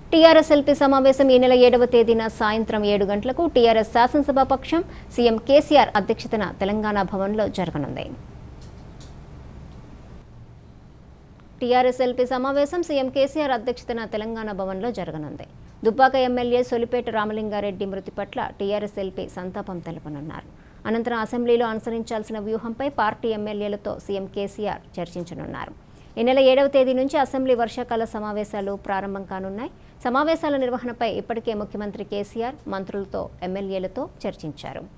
TRS LP సమావేశం ఈ నెల ఏడవ తేదీన సాయంత్రం ఏడు గంటలకు టీఆర్ఎస్ శాసనసభ పక్షం సీఎం కేసీఆర్ అధ్యక్షతన తెలంగాణ భవన్లో జరగనుంది టీఆర్ఎస్ ఎల్పీ సమావేశం సీఎం కేసీఆర్ అధ్యక్షతన తెలంగాణ భవన్లో జరగనుంది దుబ్బాక ఎమ్మెల్యే సొలిపేట రామలింగారెడ్డి మృతి పట్ల టీఆర్ఎస్ ఎల్పీ సంతాపం తెలుపనున్నారు అనంతరం అసెంబ్లీలో అనుసరించాల్సిన వ్యూహంపై పార్టీ ఎమ్మెల్యేలతో సీఎం కేసీఆర్ చర్చించనున్నారు ఈ నెల ఏడవ తేదీ నుంచి అసెంబ్లీ వర్షాకాల సమావేశాలు ప్రారంభం కానున్నాయి సమావేశాల నిర్వహణపై ఇప్పటికే ముఖ్యమంత్రి కేసీఆర్ మంత్రులతో ఎమ్మెల్యేలతో చర్చించారు